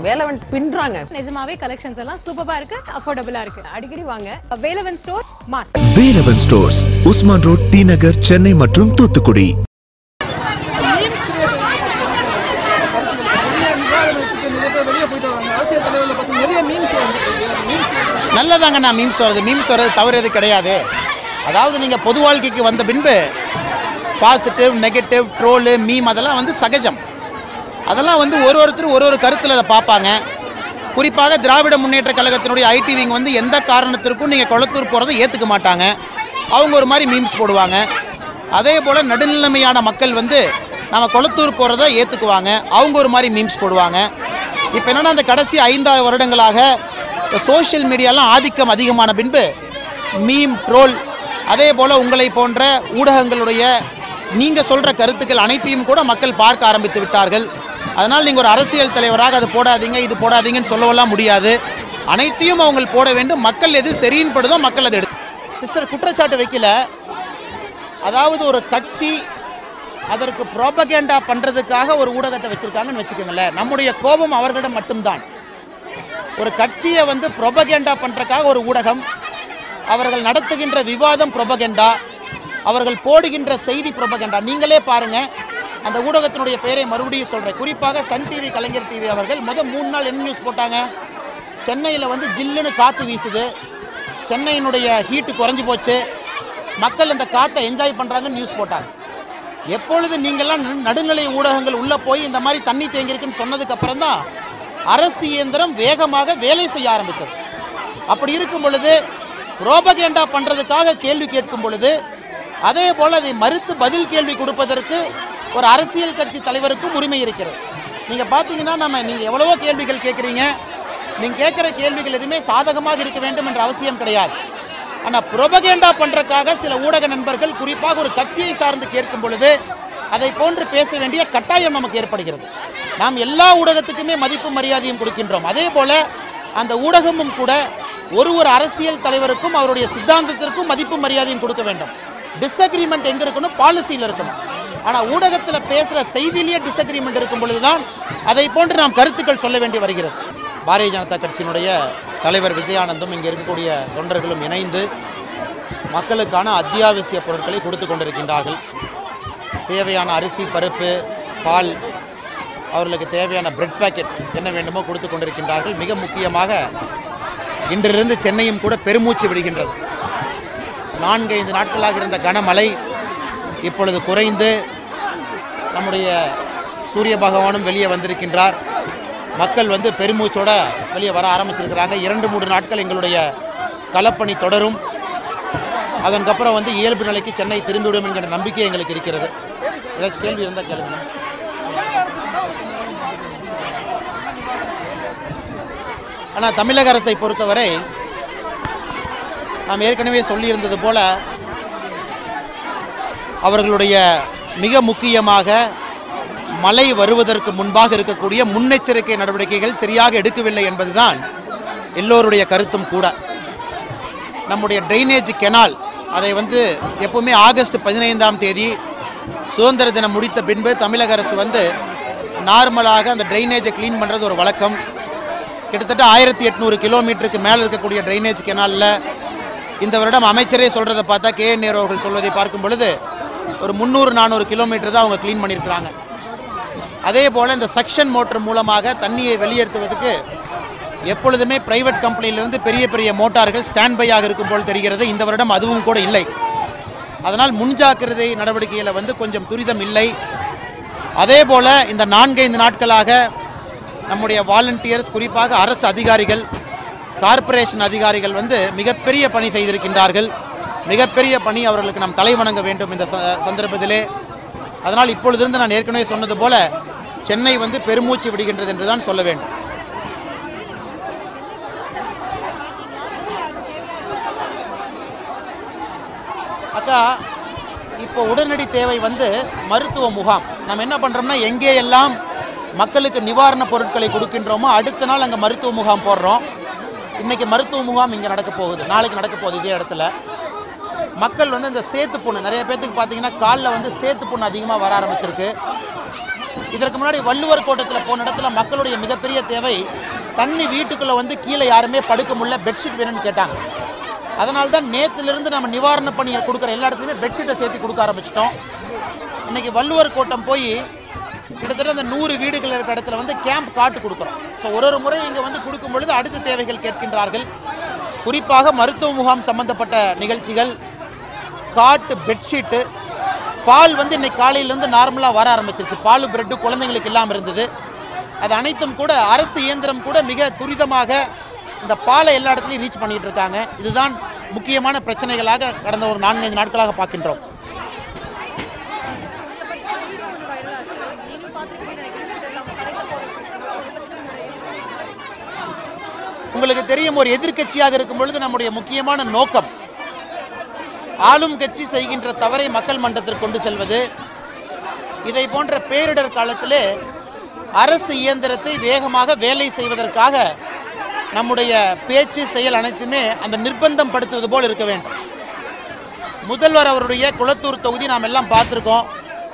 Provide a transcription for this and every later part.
வேலை வந்துட்டு பின்றாங்க நிஜமாவே கலெக்ஷன்ஸ் எல்லாம் சூப்பரா இருக்கு அஃபோர்டபுளா இருக்கு அடிக்கடி வாங்க Velavan store mass Velavan stores Usman road T Nagar Chennai மற்றும் தூத்துக்குடி வெளியே போயிட்டு வராங்க அரசியல் தலைவரில் பார்த்து நிறைய மீன்ஸ் வந்து நல்லதாங்கண்ணா மீம்ஸ் வருது மீம்ஸ் வர்றது தவறு எது கிடையாது அதாவது நீங்கள் பொது வாழ்க்கைக்கு வந்த பின்பு பாசிட்டிவ் நெகட்டிவ் ட்ரோலு மீம் அதெல்லாம் வந்து சகஜம் அதெல்லாம் வந்து ஒரு ஒருத்தர் ஒரு ஒரு கருத்தில் அதை பார்ப்பாங்க குறிப்பாக திராவிட முன்னேற்ற கழகத்தினுடைய ஐடி விங் வந்து எந்த காரணத்திற்கும் நீங்கள் கொளத்தூர் போகிறத ஏற்றுக்க மாட்டாங்க அவங்க ஒரு மாதிரி மீம்ஸ் போடுவாங்க அதே போல் நடுநிலைமையான மக்கள் வந்து நம்ம கொளத்தூர் போகிறத ஏற்றுக்குவாங்க அவங்க ஒரு மாதிரி மீம்ஸ் போடுவாங்க இப்போ என்னென்னா அந்த கடைசி ஐந்தாவது வருடங்களாக இந்த சோஷியல் மீடியாலாம் ஆதிக்கம் அதிகமான பின்பு மீம் ட்ரோல் அதே போல் உங்களை போன்ற ஊடகங்களுடைய நீங்கள் சொல்கிற கருத்துக்கள் அனைத்தையும் கூட மக்கள் பார்க்க ஆரம்பித்து விட்டார்கள் அதனால் நீங்கள் ஒரு அரசியல் தலைவராக அது போடாதீங்க இது போடாதீங்கன்னு சொல்லவெல்லாம் முடியாது அனைத்தையும் அவங்க போட வேண்டும் மக்கள் எது சரின்னு படுதோ மக்கள் அதை எடுத்து சிஸ்டர் குற்றச்சாட்டு வைக்கல அதாவது ஒரு கட்சி அதற்கு ப்ரோபகேண்டா பண்ணுறதுக்காக ஒரு ஊடகத்தை வச்சுருக்காங்கன்னு வச்சுக்கோங்களேன் நம்முடைய கோபம் அவர்களிடம் மட்டும்தான் ஒரு கட்சியை வந்து ப்ரொபகேண்டா பண்ணுறக்காக ஒரு ஊடகம் அவர்கள் நடத்துகின்ற விவாதம் ப்ரொபகேண்டா அவர்கள் போடுகின்ற செய்தி ப்ரொபகேண்டா நீங்களே பாருங்க அந்த ஊடகத்தினுடைய பெயரை மறுபடியும் சொல்கிறேன் குறிப்பாக சன் டிவி கலைஞர் டிவி அவர்கள் முதல் மூணு நாள் என்ன நியூஸ் போட்டாங்க சென்னையில் வந்து ஜில்லுன்னு காற்று வீசுது சென்னையினுடைய ஹீட்டு குறைஞ்சி போச்சு மக்கள் அந்த காற்றை என்ஜாய் பண்ணுறாங்கன்னு நியூஸ் போட்டாங்க எப்பொழுது நீங்கள்லாம் நடு- நடுநிலை ஊடகங்கள் உள்ளே போய் இந்த மாதிரி தண்ணி தேங்கியிருக்குன்னு சொன்னதுக்கு அப்புறம் தான் அரசு இயந்திரம் வேகமாக வேலை செய்ய ஆரம்பித்தது அப்படி இருக்கும் பொழுது ப்ரோபகேண்டா பண்ணுறதுக்காக கேள்வி கேட்கும் பொழுது அதே போல் அதை மறுத்து பதில் கேள்வி கொடுப்பதற்கு ஒரு அரசியல் கட்சி தலைவருக்கும் உரிமை இருக்கிறது நீங்கள் பார்த்தீங்கன்னா நம்ம நீங்கள் எவ்வளவோ கேள்விகள் கேட்குறீங்க நீங்கள் கேட்குற கேள்விகள் எதுவுமே சாதகமாக இருக்க வேண்டும் என்ற அவசியம் கிடையாது ஆனால் புரோபகேண்டா பண்ணுறக்காக சில ஊடக நண்பர்கள் குறிப்பாக ஒரு கட்சியை சார்ந்து கேட்கும் பொழுது அதை போன்று பேச வேண்டிய கட்டாயம் நமக்கு ஏற்படுகிறது நாம் எல்லா ஊடகத்துக்குமே மதிப்பு மரியாதையும் கொடுக்கின்றோம் அதே போல அந்த ஊடகமும் கூட ஒரு ஒரு அரசியல் தலைவருக்கும் அவருடைய சித்தாந்தத்திற்கும் மதிப்பு மரியாதையும் கொடுக்க வேண்டும் டிஸ்அக்ரிமெண்ட் எங்கே இருக்கணும் பாலிசியில் இருக்கணும் ஆனால் ஊடகத்தில் பேசுகிற செய்தியிலேயே டிஸ்அக்ரிமெண்ட் இருக்கும் பொழுதுதான் அதை போன்று நாம் கருத்துக்கள் சொல்ல வேண்டி வருகிறது பாரதிய ஜனதா கட்சியினுடைய தலைவர் விஜயானந்தும் இங்கே இருக்கக்கூடிய தொண்டர்களும் இணைந்து மக்களுக்கான அத்தியாவசிய பொருட்களை கொடுத்து கொண்டிருக்கின்றார்கள் தேவையான அரிசி பருப்பு பால் அவர்களுக்கு தேவையான பிரெட் பாக்கெட் என்ன வேண்டுமோ கொடுத்து கொண்டிருக்கின்றார்கள் மிக முக்கியமாக இன்றிலிருந்து சென்னையும் கூட பெருமூச்சு விடுகின்றது நான்கு ஐந்து நாட்களாக இருந்த கனமழை இப்பொழுது குறைந்து நம்முடைய சூரிய பகவானும் வெளியே வந்திருக்கின்றார் மக்கள் வந்து பெருமூச்சோட வெளியே வர ஆரம்பிச்சிருக்கிறாங்க இரண்டு மூன்று நாட்கள் எங்களுடைய களப்பணி தொடரும் அதற்கப்புறம் வந்து இயல்பு நிலைக்கு சென்னை திரும்பிவிடும் என்கிற நம்பிக்கை எங்களுக்கு இருக்கிறது ஏதாச்சும் கேள்வி இருந்தால் கேளுங்க ஆனால் தமிழக அரசை பொறுத்தவரை நாம் ஏற்கனவே சொல்லியிருந்தது போல அவர்களுடைய மிக முக்கியமாக மழை வருவதற்கு முன்பாக இருக்கக்கூடிய முன்னெச்சரிக்கை நடவடிக்கைகள் சரியாக எடுக்கவில்லை என்பதுதான் எல்லோருடைய கருத்தும் கூட நம்முடைய ட்ரைனேஜ் கெனால் அதை வந்து எப்பவுமே ஆகஸ்ட் பதினைந்தாம் தேதி சுதந்திர தினம் முடித்த பின்பு தமிழக அரசு வந்து நார்மலாக அந்த ட்ரைனேஜை க்ளீன் பண்ணுறது ஒரு வழக்கம் கிட்டத்தட்ட ஆயிரத்தி எட்நூறு கிலோமீட்டருக்கு மேலே இருக்கக்கூடிய ட்ரைனேஜ் கெனாலில் இந்த வருடம் அமைச்சரே சொல்கிறத பார்த்தா கே என் நேரு அவர்கள் சொல்வதை பார்க்கும் பொழுது ஒரு முந்நூறு நானூறு கிலோமீட்டர் தான் அவங்க க்ளீன் பண்ணியிருக்கிறாங்க அதே போல் இந்த சக்ஷன் மோட்டர் மூலமாக தண்ணியை வெளியேற்றுவதற்கு எப்பொழுதுமே பிரைவேட் கம்பெனியிலிருந்து பெரிய பெரிய மோட்டார்கள் ஸ்டாண்ட் பையாக இருக்கும் போல் தெரிகிறது இந்த வருடம் அதுவும் கூட இல்லை அதனால் முன்ஜாக்கிரதை நடவடிக்கையில் வந்து கொஞ்சம் துரிதம் இல்லை அதே போல் இந்த நான்கைந்து நாட்களாக நம்முடைய வாலண்டியர்ஸ் குறிப்பாக அரசு அதிகாரிகள் கார்ப்பரேஷன் அதிகாரிகள் வந்து மிகப்பெரிய பணி செய்திருக்கின்றார்கள் மிகப்பெரிய பணி அவர்களுக்கு நாம் தலை வணங்க வேண்டும் இந்த ச- சந்தர்ப்பத்திலே அதனால் இப்பொழுதிருந்து நான் ஏற்கனவே சொன்னது போல சென்னை வந்து பெருமூச்சு விடுகின்றது என்று தான் சொல்ல வேண்டும் அக்கா இப்போ உடனடி தேவை வந்து மருத்துவ முகாம் நம்ம என்ன பண்ணுறோம்னா எங்கே எல்லாம் மக்களுக்கு நிவாரணப் பொருட்களை கொடுக்கின்றோமோ அடுத்த நாள் அங்கே மருத்துவ முகாம் போடுறோம் இன்றைக்கி மருத்துவ முகாம் இங்கே நடக்க போகுது நாளைக்கு நடக்க போகுது இதே இடத்துல மக்கள் வந்து இந்த சேத்து புண்ணு நிறைய பேர்த்துக்கு பார்த்தீங்கன்னா காலில் வந்து சேத்து புண்ணு அதிகமாக வர ஆரம்பிச்சிருக்கு இதற்கு முன்னாடி வள்ளுவர் கோட்டத்தில் போன இடத்துல மக்களுடைய மிகப்பெரிய தேவை தண்ணி வீட்டுக்குள்ளே வந்து கீழே யாருமே படுக்க முடியல பெட்ஷீட் வேணும்னு கேட்டாங்க அதனால தான் நேற்றுலேருந்து நம்ம நிவாரண பணி கொடுக்குற எல்லா இடத்துலையுமே பெட்ஷீட்டை சேர்த்து கொடுக்க ஆரம்பிச்சிட்டோம் இன்னைக்கு வள்ளுவர் கோட்டம் போய் கிட்டத்தட்ட அந்த நூறு வீடுகள் இருக்கிற இடத்துல வந்து கேம்ப் காட்டு கொடுக்குறோம் ஸோ ஒரு ஒரு முறை இங்கே வந்து கொடுக்கும் பொழுது அடுத்த தேவைகள் கேட்கின்றார்கள் குறிப்பாக மருத்துவ முகாம் சம்பந்தப்பட்ட நிகழ்ச்சிகள் காட்டு பெட்ஷீட்டு பால் வந்து இன்னைக்கு காலையிலேருந்து நார்மலாக வர ஆரம்பிச்சிருச்சு பால் பிரெட்டு குழந்தைங்களுக்கு இல்லாமல் இருந்தது அது அனைத்தும் கூட அரசு இயந்திரம் கூட மிக துரிதமாக இந்த பாலை எல்லா இடத்துலையும் ரீச் பண்ணிட்டு இருக்காங்க இதுதான் முக்கியமான பிரச்சனைகளாக கடந்த ஒரு நான்கைந்து நாட்களாக பார்க்கின்றோம் உங்களை பத்தி வீடியோ ஒன்று வைரல் ஆச்சு நீங்களும் பார்த்துருப்பீங்கன்னு நினைக்கிறேன் ட்விட்டர்ல அவங்க கடையில் போடுறது அதை பத்தி உங்களோட உங்களுக்கு தெரியும் ஒரு எதிர்க்கட்சியாக இருக்கும் பொழுது நம்முடைய முக்கியமான நோக்கம் ஆளும் கட்சி செய்கின்ற தவறை மக்கள் மன்றத்திற்கு கொண்டு செல்வது இதை போன்ற பேரிடர் காலத்திலே அரசு இயந்திரத்தை வேகமாக வேலை செய்வதற்காக நம்முடைய பேச்சு செயல் அனைத்துமே அந்த நிர்பந்தம் படுத்துவது போல் இருக்க வேண்டும் முதல்வர் அவருடைய குளத்தூர் தொகுதி நாம் எல்லாம் பார்த்துருக்கோம்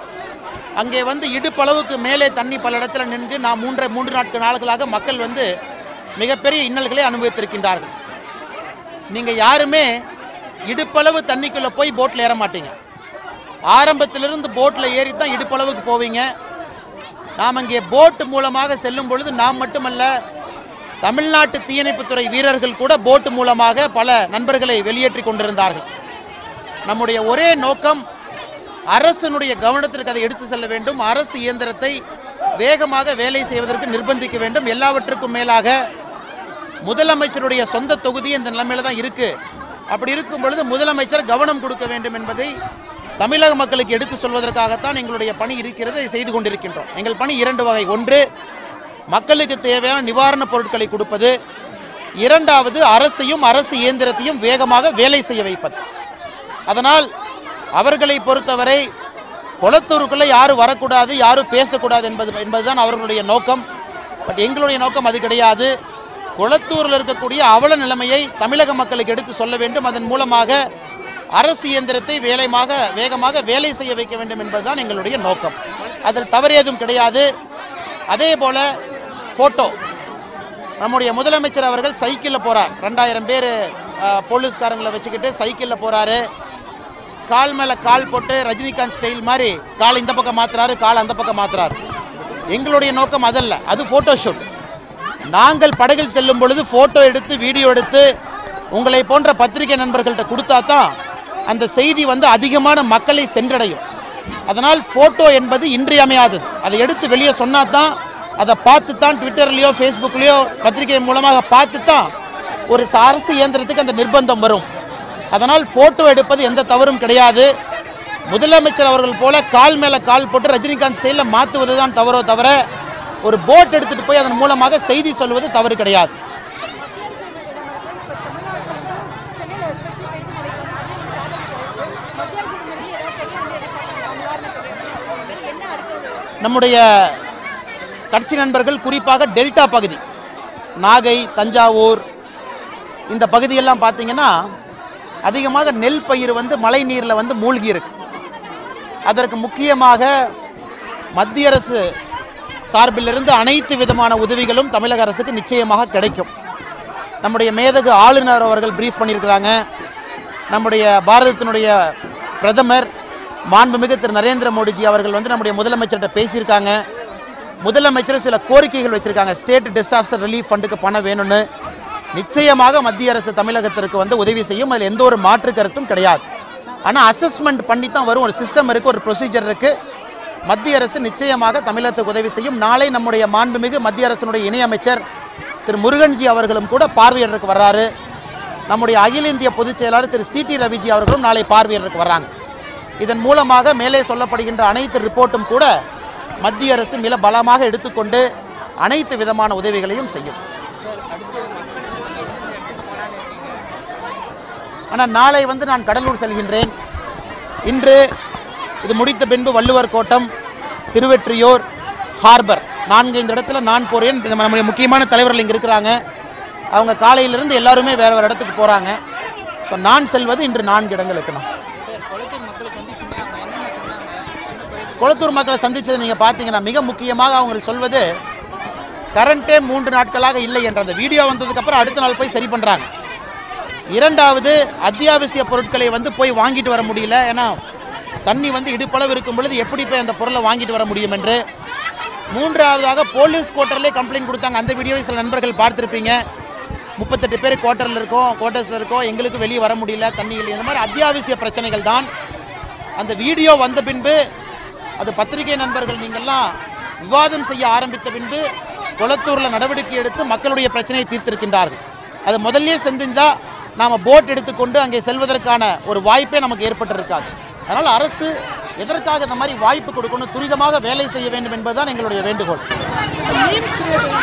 அங்கே வந்து இடுப்பளவுக்கு மேலே தண்ணி பல இடத்துல நின்று நான் மூன்றரை மூன்று நாட்கள் நாட்களாக மக்கள் வந்து மிகப்பெரிய இன்னல்களை அனுபவித்திருக்கின்றார்கள் நீங்கள் யாருமே இடுப்பளவு தண்ணிக்குள்ளே போய் போட்டில் ஏற மாட்டீங்க ஆரம்பத்திலிருந்து போட்டில் ஏறி தான் இடுப்பளவுக்கு போவீங்க நாம் அங்கே போட் மூலமாக செல்லும் பொழுது நாம் மட்டுமல்ல தமிழ்நாட்டு தீயணைப்புத்துறை வீரர்கள் கூட போட் மூலமாக பல நண்பர்களை வெளியேற்றி கொண்டிருந்தார்கள் நம்முடைய ஒரே நோக்கம் அரசனுடைய கவனத்திற்கு அதை எடுத்து செல்ல வேண்டும் அரசு இயந்திரத்தை வேகமாக வேலை செய்வதற்கு நிர்பந்திக்க வேண்டும் எல்லாவற்றுக்கும் மேலாக முதலமைச்சருடைய சொந்த தொகுதி இந்த நிலைமையில தான் இருக்கு அப்படி இருக்கும் பொழுது முதலமைச்சர் கவனம் கொடுக்க வேண்டும் என்பதை தமிழக மக்களுக்கு எடுத்து சொல்வதற்காகத்தான் எங்களுடைய பணி இருக்கிறது இதை செய்து கொண்டிருக்கின்றோம் எங்கள் பணி இரண்டு வகை ஒன்று மக்களுக்கு தேவையான நிவாரணப் பொருட்களை கொடுப்பது இரண்டாவது அரசையும் அரசு இயந்திரத்தையும் வேகமாக வேலை செய்ய வைப்பது அதனால் அவர்களை பொறுத்தவரை குளத்தூருக்குள்ளே யாரும் வரக்கூடாது யாரும் பேசக்கூடாது என்பது என்பதுதான் அவர்களுடைய நோக்கம் பட் எங்களுடைய நோக்கம் அது கிடையாது குளத்தூரில் இருக்கக்கூடிய அவல நிலைமையை தமிழக மக்களுக்கு எடுத்து சொல்ல வேண்டும் அதன் மூலமாக அரசு இயந்திரத்தை வேலைமாக வேகமாக வேலை செய்ய வைக்க வேண்டும் என்பதுதான் எங்களுடைய நோக்கம் அதில் தவறு ஏதும் கிடையாது அதே போல ஃபோட்டோ நம்முடைய முதலமைச்சர் அவர்கள் சைக்கிளில் போகிறார் ரெண்டாயிரம் பேர் போலீஸ்காரங்களை வச்சுக்கிட்டு சைக்கிளில் போகிறாரு கால் மேலே கால் போட்டு ரஜினிகாந்த் ஸ்டைல் மாதிரி கால் இந்த பக்கம் மாத்துறாரு கால் அந்த பக்கம் மாத்துறாரு எங்களுடைய நோக்கம் அதல்ல அது ஃபோட்டோ ஷூட் நாங்கள் படகில் செல்லும் பொழுது ஃபோட்டோ எடுத்து வீடியோ எடுத்து உங்களை போன்ற பத்திரிகை நண்பர்கள்ட்ட கொடுத்தா தான் அந்த செய்தி வந்து அதிகமான மக்களை சென்றடையும் அதனால் ஃபோட்டோ என்பது இன்றியமையாதது அதை எடுத்து வெளியே சொன்னா தான் அதை பார்த்து தான் ட்விட்டர்லேயோ ஃபேஸ்புக்லேயோ பத்திரிகை மூலமாக பார்த்து தான் ஒரு அரசு இயந்திரத்துக்கு அந்த நிர்பந்தம் வரும் அதனால் ஃபோட்டோ எடுப்பது எந்த தவறும் கிடையாது முதலமைச்சர் அவர்கள் போல கால் மேலே கால் போட்டு ரஜினிகாந்த் ஸ்டைலில் மாற்றுவது தான் தவறோ தவிர ஒரு போட் எடுத்துகிட்டு போய் அதன் மூலமாக செய்தி சொல்வது தவறு கிடையாது மத்திய அரசு விட மறுப்பு இப்போ தமிழ்நாட்டில் வந்து சென்னையில் எஸ்பெஷலி பெய்து மழை வந்து நிறைய இடத்துல நிவாரண தொகை என்ன அடுத்தது நம்முடைய கட்சி நண்பர்கள் குறிப்பாக டெல்டா பகுதி நாகை தஞ்சாவூர் இந்த பகுதியெல்லாம் பார்த்தீங்கன்னா அதிகமாக நெல் பயிர் வந்து மழை நீரில் வந்து மூழ்கி இருக்கு அதற்கு முக்கியமாக மத்திய அரசு சார்பிலிருந்து அனைத்து விதமான உதவிகளும் தமிழக அரசுக்கு நிச்சயமாக கிடைக்கும் நம்முடைய மேதகு ஆளுநர் அவர்கள் பிரீஃப் பண்ணியிருக்கிறாங்க நம்முடைய பாரதத்தினுடைய பிரதமர் மாண்புமிகு திரு நரேந்திர மோடிஜி அவர்கள் வந்து நம்முடைய முதலமைச்சர்கிட்ட பேசியிருக்காங்க முதலமைச்சர் சில கோரிக்கைகள் வச்சிருக்காங்க ஸ்டேட் டிசாஸ்டர் ரிலீஃப் ஃபண்டுக்கு பணம் வேணும்னு நிச்சயமாக மத்திய அரசு தமிழகத்திற்கு வந்து உதவி செய்யும் அதில் எந்த ஒரு மாற்று கருத்தும் கிடையாது ஆனால் அசஸ்மெண்ட் பண்ணி தான் வரும் ஒரு சிஸ்டம் இருக்குது ஒரு ப்ரொசீஜர் இருக்குது மத்திய அரசு நிச்சயமாக தமிழகத்துக்கு உதவி செய்யும் நாளை நம்முடைய மாண்புமிகு மத்திய அரசினுடைய இணையமைச்சர் திரு முருகன்ஜி அவர்களும் கூட பார்வையிடறதுக்கு வர்றாரு நம்முடைய அகில இந்திய பொதுச் செயலாளர் திரு சி டி ரவிஜி அவர்களும் நாளை பார்வையிடறதுக்கு வர்றாங்க இதன் மூலமாக மேலே சொல்லப்படுகின்ற அனைத்து ரிப்போர்ட்டும் கூட மத்திய அரசு மிக பலமாக எடுத்துக்கொண்டு அனைத்து விதமான உதவிகளையும் செய்யும் ஆனால் நாளை வந்து நான் கடலூர் செல்கின்றேன் இன்று இது முடித்த பின்பு வள்ளுவர் கோட்டம் திருவெற்றியூர் ஹார்பர் நான்கு இந்த இடத்துல நான் போகிறேன் இது நம்முடைய முக்கியமான தலைவர்கள் இங்கே இருக்கிறாங்க அவங்க காலையிலிருந்து எல்லாருமே வேறு வேறு இடத்துக்கு போகிறாங்க ஸோ நான் செல்வது இன்று நான்கு இடங்களுக்கு நான் சார் குளத்தூர் மக்களுக்கு வந்து சொன்னாங்க என்னென்ன சொன்னாங்க என்ன குறைப்பு கொளத்தூர் மக்களை சந்திச்சதை நீங்கள் பார்த்தீங்கன்னா மிக முக்கியமாக அவங்க சொல்வது கரண்ட்டே மூன்று நாட்களாக இல்லை என்ற அந்த வீடியோ வந்ததுக்கப்புறம் அடுத்த நாள் போய் சரி பண்ணுறாங்க இரண்டாவது அத்தியாவசிய பொருட்களை வந்து போய் வாங்கிட்டு வர முடியல ஏன்னா தண்ணி வந்து இடுப்பளவு இருக்கும் பொழுது எப்படி போய் அந்த பொருளை வாங்கிட்டு வர முடியும் என்று மூன்றாவதாக போலீஸ் குவார்ட்டர்லேயே கம்ப்ளைண்ட் கொடுத்தாங்க அந்த வீடியோவை சில நண்பர்கள் பார்த்துருப்பீங்க முப்பத்தெட்டு பேர் குவார்ட்டரில் இருக்கோம் குவார்ட்டர்ஸில் இருக்கோம் எங்களுக்கு வெளியே வர முடியல தண்ணி இல்லை இந்த மாதிரி அத்தியாவசிய பிரச்சனைகள் தான் அந்த வீடியோ வந்த பின்பு அது பத்திரிகை நண்பர்கள் நீங்கள்லாம் விவாதம் செய்ய ஆரம்பித்த பின்பு கொளத்தூரில் நடவடிக்கை எடுத்து மக்களுடைய பிரச்சனையை தீர்த்திருக்கின்றார்கள் அது முதல்லயே செஞ்சிருந்தா நாம் போட் எடுத்துக்கொண்டு அங்கே செல்வதற்கான ஒரு வாய்ப்பே நமக்கு ஏற்பட்டிருக்காது அதனால் அரசு எதற்காக இந்த மாதிரி வாய்ப்பு கொடுக்கணும் துரிதமாக வேலை செய்ய வேண்டும் என்பதுதான் எங்களுடைய வேண்டுகோள் மீம்ஸ்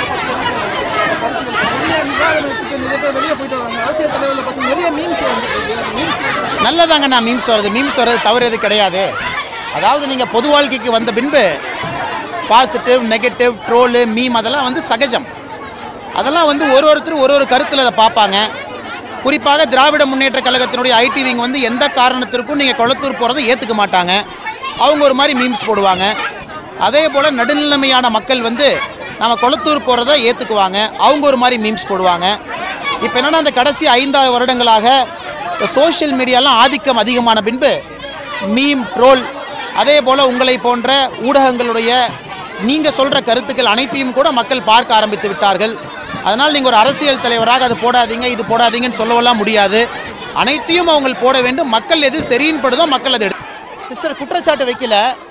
நிறைய விவாதத்துக்கு நிறைய பேர் வெளியே போயிட்டு வராங்க அரசியல் தலைவர்களை பற்றி நிறைய மீம்ஸ் வந்துருக்கு மீம்ஸ் நல்லதாங்க நான் மீம்ஸ் வர்றது மீம்ஸ் வர்றது தவறு எது கிடையாது அதாவது நீங்கள் பொது வாழ்க்கைக்கு வந்த பின்பு பாசிட்டிவ் நெகட்டிவ் ட்ரோலு மீம் அதெல்லாம் வந்து சகஜம் அதெல்லாம் வந்து ஒரு ஒருத்தரும் ஒரு ஒரு கருத்தில் அதை பார்ப்பாங்க குறிப்பாக திராவிட முன்னேற்ற கழகத்தினுடைய ஐடி விங் வந்து எந்த காரணத்திற்கும் நீங்கள் கொளத்தூர் போகிறத ஏற்றுக்க மாட்டாங்க அவங்க ஒரு மாதிரி மீம்ஸ் போடுவாங்க அதே போல் நடுநிலைமையான மக்கள் வந்து நம்ம கொளத்தூர் போகிறத ஏற்றுக்குவாங்க அவங்க ஒரு மாதிரி மீம்ஸ் போடுவாங்க இப்போ என்னென்னா அந்த கடைசி ஐந்தாவது வருடங்களாக இந்த சோஷியல் மீடியாலாம் ஆதிக்கம் அதிகமான பின்பு மீம் ட்ரோல் அதே போல் உங்களை போன்ற ஊடகங்களுடைய நீங்கள் சொல்கிற கருத்துக்கள் அனைத்தையும் கூட மக்கள் பார்க்க ஆரம்பித்து விட்டார்கள் அதனால் நீங்கள் ஒரு அரசியல் தலைவராக அது போடாதீங்க இது போடாதீங்கன்னு சொல்லவெல்லாம் முடியாது அனைத்தையும் அவங்க போட வேண்டும் மக்கள் எது சரின்னு படுதோ மக்கள் அதை எடு சிஸ்டர் குற்றச்சாட்டு வைக்கல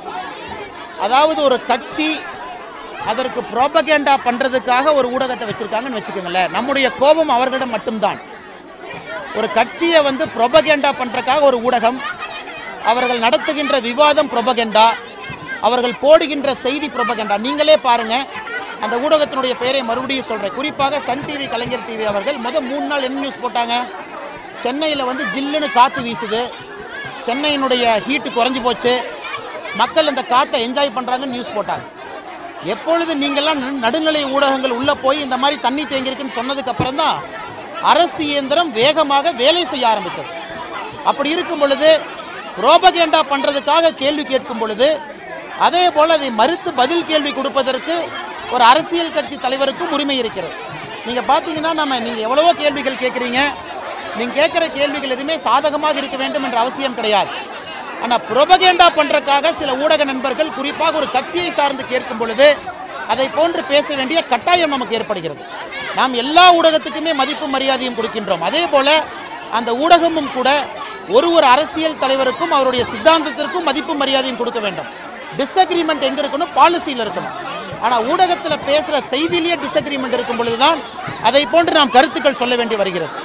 அதாவது ஒரு கட்சி அதற்கு ப்ரோபகேண்டா பண்ணுறதுக்காக ஒரு ஊடகத்தை வச்சுருக்காங்கன்னு வச்சுக்கோங்களேன் நம்முடைய கோபம் அவர்களிடம் மட்டும்தான் ஒரு கட்சியை வந்து ப்ரொபகேண்டா பண்ணுறக்காக ஒரு ஊடகம் அவர்கள் நடத்துகின்ற விவாதம் ப்ரொபகேண்டா அவர்கள் போடுகின்ற செய்தி ப்ரொபகேண்டா நீங்களே பாருங்கள் அந்த ஊடகத்தினுடைய பெயரை மறுபடியும் சொல்கிறேன் குறிப்பாக சன் டிவி கலைஞர் டிவி அவர்கள் முதல் மூணு நாள் என்ன நியூஸ் போட்டாங்க சென்னையில் வந்து ஜில்லுன்னு காற்று வீசுது சென்னையினுடைய ஹீட்டு குறைஞ்சி போச்சு மக்கள் அந்த காற்றை என்ஜாய் பண்ணுறாங்கன்னு நியூஸ் போட்டாங்க எப்பொழுது நீங்கள்லாம் நடு- நடுநிலை ஊடகங்கள் உள்ளே போய் இந்த மாதிரி தண்ணி தேங்கியிருக்குன்னு சொன்னதுக்கு அப்புறம் தான் அரசு இயந்திரம் வேகமாக வேலை செய்ய ஆரம்பித்தது அப்படி இருக்கும் பொழுது ரோபகேண்டா பண்ணுறதுக்காக கேள்வி கேட்கும் பொழுது அதே போல் அதை மறுத்து பதில் கேள்வி கொடுப்பதற்கு ஒரு அரசியல் கட்சி தலைவருக்கும் உரிமை இருக்கிறது நீங்கள் பார்த்தீங்கன்னா நம்ம நீங்கள் எவ்வளவோ கேள்விகள் கேட்குறீங்க நீங்கள் கேட்குற கேள்விகள் எதுவுமே சாதகமாக இருக்க வேண்டும் என்ற அவசியம் கிடையாது ஆனால் புரோபகேண்டா பண்ணுறதுக்காக சில ஊடக நண்பர்கள் குறிப்பாக ஒரு கட்சியை சார்ந்து கேட்கும் பொழுது அதை போன்று பேச வேண்டிய கட்டாயம் நமக்கு ஏற்படுகிறது நாம் எல்லா ஊடகத்துக்குமே மதிப்பு மரியாதையும் கொடுக்கின்றோம் அதே போல அந்த ஊடகமும் கூட ஒரு ஒரு அரசியல் தலைவருக்கும் அவருடைய சித்தாந்தத்திற்கும் மதிப்பு மரியாதையும் கொடுக்க வேண்டும் டிஸ்அக்ரிமெண்ட் எங்க இருக்கணும் பாலிசியில் இருக்கணும் ஆனால் ஊடகத்தில் பேசுகிற செய்தியிலேயே டிஸ்அக்ரிமெண்ட் இருக்கும் பொழுதுதான் அதை போன்று நாம் கருத்துக்கள் சொல்ல வேண்டி வருகிறது